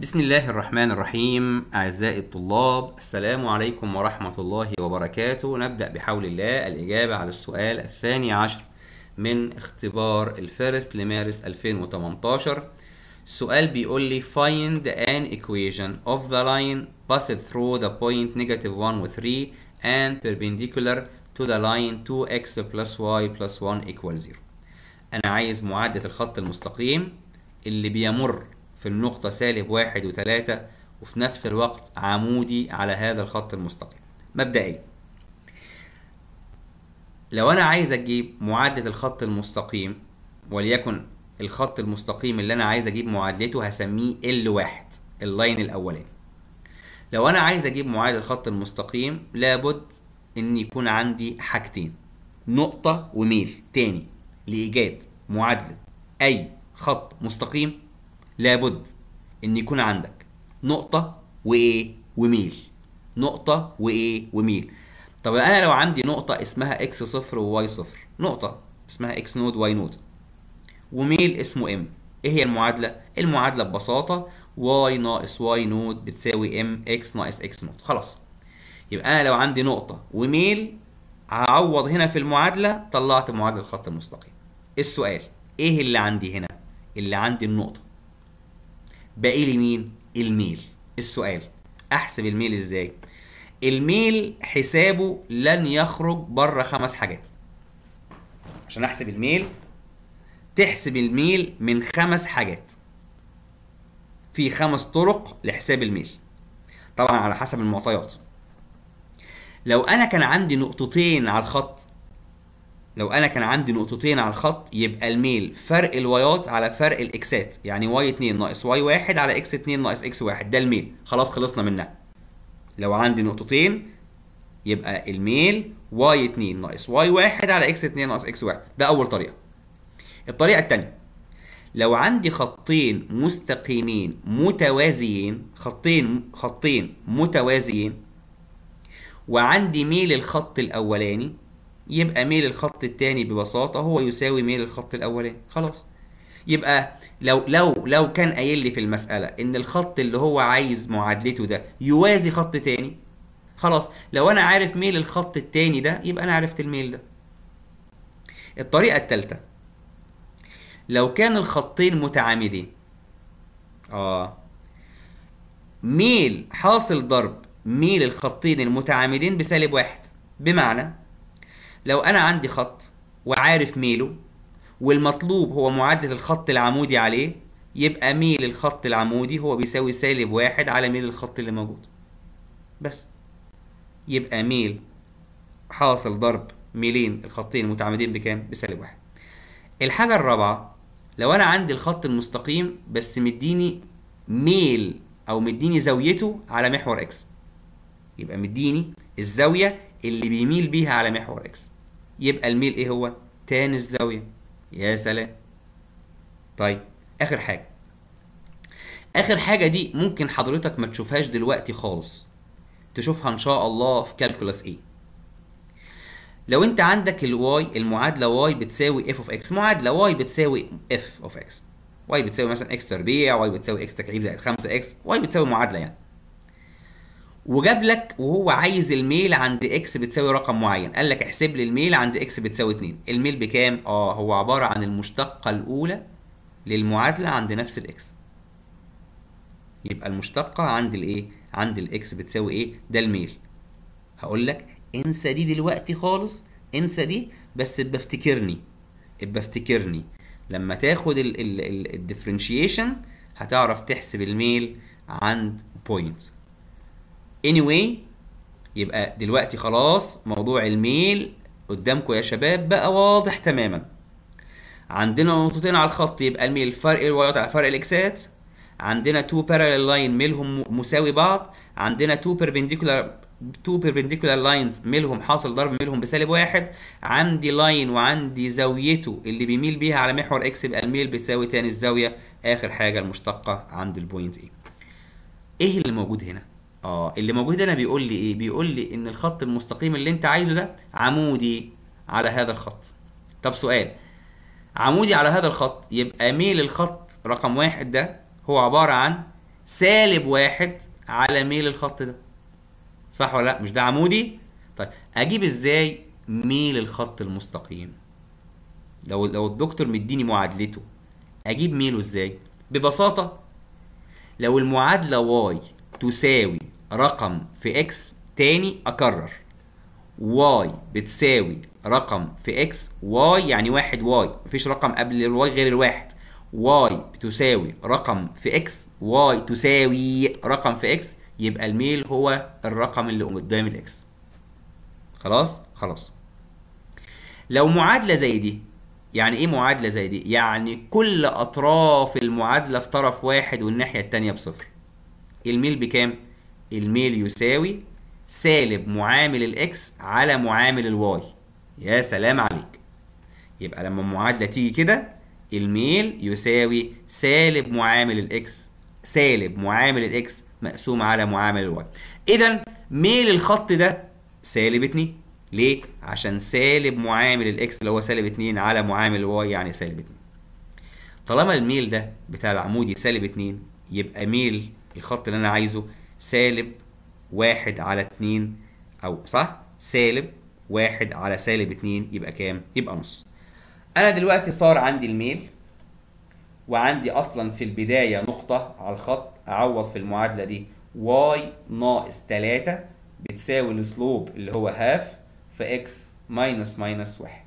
بسم الله الرحمن الرحيم أعزائي الطلاب السلام عليكم ورحمة الله وبركاته نبدأ بحول الله الإجابة على السؤال الثاني عشر من اختبار الفيرست لمارس 2018 السؤال بيقول لي find an equation of the line passed through the point negative 1 و 3 and perpendicular to the line 2x plus y plus 1 equals 0 أنا عايز معادلة الخط المستقيم اللي بيمر في النقطة سالب واحد وتلاتة وفي نفس الوقت عمودي على هذا الخط المستقيم مبدئيا لو أنا عايز أجيب معادلة الخط المستقيم وليكن الخط المستقيم اللي أنا عايز أجيب معادلته هسميه ال واحد اللاين الأولاني لو أنا عايز أجيب معادلة الخط المستقيم لابد إن يكون عندي حاجتين نقطة وميل تاني لإيجاد معادلة أي خط مستقيم لابد ان يكون عندك نقطة وايه وميل نقطة وايه وميل طب انا لو عندي نقطة اسمها اكس صفر وواي صفر نقطة اسمها اكس نود واي نود وميل اسمه ام ايه هي المعادلة؟ المعادلة ببساطة واي ناقص واي نود بتساوي ام اكس ناقص اكس نود خلاص يبقى انا لو عندي نقطة وميل هعوض هنا في المعادلة طلعت معادلة الخط المستقيم السؤال ايه اللي عندي هنا؟ اللي عندي النقطة باقي لي مين؟ الميل السؤال احسب الميل ازاي؟ الميل حسابه لن يخرج بره خمس حاجات عشان احسب الميل تحسب الميل من خمس حاجات في خمس طرق لحساب الميل طبعا على حسب المعطيات لو انا كان عندي نقطتين على الخط لو انا كان عندي نقطتين على الخط يبقى الميل فرق الوايات على فرق الاكسات يعني واي 2 ناقص واي 1 على اكس 2 ناقص اكس 1 ده الميل خلاص خلصنا منها لو عندي نقطتين يبقى الميل واي 2 ناقص واي 1 على اكس 2 ناقص اكس 1 ده اول طريقه الطريقه الثانيه لو عندي خطين مستقيمين متوازيين خطين خطين متوازيين وعندي ميل الخط الاولاني يبقى ميل الخط التاني ببساطة هو يساوي ميل الخط الأولاني خلاص يبقى لو لو لو كان قايل لي في المسألة إن الخط اللي هو عايز معادلته ده يوازي خط تاني خلاص لو أنا عارف ميل الخط التاني ده يبقى أنا عرفت الميل ده الطريقة التالتة لو كان الخطين متعامدين اه ميل حاصل ضرب ميل الخطين المتعامدين بسالب واحد بمعنى لو انا عندي خط وعارف ميله والمطلوب هو معادلة الخط العمودي عليه يبقى ميل الخط العمودي هو بيساوي سالب واحد على ميل الخط اللي موجود بس يبقى ميل حاصل ضرب ميلين الخطين المتعامدين بكام؟ بسالب واحد الحاجة الرابعة لو أنا عندي الخط المستقيم بس مديني ميل أو مديني زاويته على محور إكس يبقى مديني الزاوية اللي بيميل بيها على محور إكس يبقى الميل ايه هو تان الزاويه يا سلام طيب اخر حاجه اخر حاجه دي ممكن حضرتك ما تشوفهاش دلوقتي خالص تشوفها ان شاء الله في كالكولاس ايه لو انت عندك الواي المعادله واي بتساوي اف اوف اكس معادله واي بتساوي اف اوف اكس واي بتساوي مثلا اكس تربيع واي بتساوي اكس تكعيب زائد 5 اكس واي بتساوي معادله يعني وجاب لك وهو عايز الميل عند اكس بتساوي رقم معين قال لك احسب لي الميل عند اكس بتساوي 2 الميل بكام اه هو عباره عن المشتقه الاولى للمعادله عند نفس الاكس يبقى المشتقه عند الايه عند الاكس بتساوي ايه ده الميل هقول لك انسى دي دلوقتي خالص انسى دي بس ابقى افتكرني ابقى افتكرني لما تاخد الديفرنشيشن هتعرف تحسب الميل عند بوينت anyway يبقى دلوقتي خلاص موضوع الميل قدامكم يا شباب بقى واضح تماما عندنا نقطتين على الخط يبقى الميل فرق الوايات على فرق الاكسات عندنا تو parallel لاين ميلهم مساوي بعض عندنا تو perpendicular تو perpendicular لاينز ميلهم حاصل ضرب ميلهم بسالب واحد عندي لاين وعندي زاويته اللي بيميل بيها على محور اكس يبقى الميل بيساوي تاني الزاويه اخر حاجه المشتقه عند البوينت ايه ايه اللي موجود هنا اه اللي موجود هنا بيقول لي ايه بيقول لي ان الخط المستقيم اللي انت عايزه ده عمودي على هذا الخط طب سؤال عمودي على هذا الخط يبقى ميل الخط رقم واحد ده هو عبارة عن سالب واحد على ميل الخط ده صح ولا لا مش ده عمودي طيب اجيب ازاي ميل الخط المستقيم لو لو الدكتور مديني معادلته اجيب ميله ازاي ببساطه لو المعادله واي تساوي رقم في اكس تاني اكرر واي بتساوي رقم في اكس واي يعني واحد واي مفيش رقم قبل الواي غير الواحد واي بتساوي رقم في اكس واي تساوي رقم في اكس يبقى الميل هو الرقم اللي قدام الاكس خلاص خلاص لو معادلة زي دي يعني ايه معادلة زي دي يعني كل اطراف المعادلة في طرف واحد والناحية التانية بصفر الميل بكام الميل يساوي سالب معامل الاكس على معامل الواي يا سلام عليك يبقى لما المعادلة تيجي كده الميل يساوي سالب معامل الاكس سالب معامل الاكس مقسوم على معامل الواي اذا ميل الخط ده سالب 2 ليه عشان سالب معامل الاكس اللي هو سالب 2 على معامل الواي يعني سالب 2 طالما الميل ده بتاع العمودي سالب 2 يبقى ميل الخط اللي انا عايزه سالب واحد على اتنين او صح سالب واحد على سالب اتنين يبقى كام يبقى نص انا دلوقتي صار عندي الميل وعندي اصلا في البداية نقطة على الخط اعوض في المعادلة دي واي ناقص تلاتة بتساوي السلوب اللي هو هاف في اكس ماينس ماينس واحد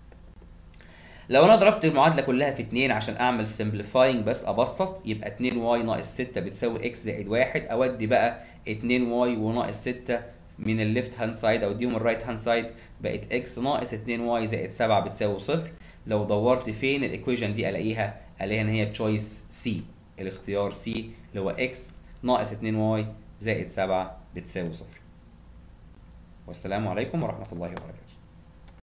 لو انا ضربت المعادله كلها في 2 عشان اعمل سمبليفاينج بس ابسط يبقى 2 واي ناقص 6 بتساوي اكس زائد 1 اودي بقى 2 واي وناقص 6 من الليفت هاند سايد اوديهم الرايت هاند سايد بقت اكس ناقص 2 واي زائد 7 بتساوي صفر لو دورت فين الايكويشن دي الاقيها الاقيها ان هي تشويس سي الاختيار سي اللي هو اكس ناقص 2 واي زائد 7 بتساوي صفر والسلام عليكم ورحمه الله وبركاته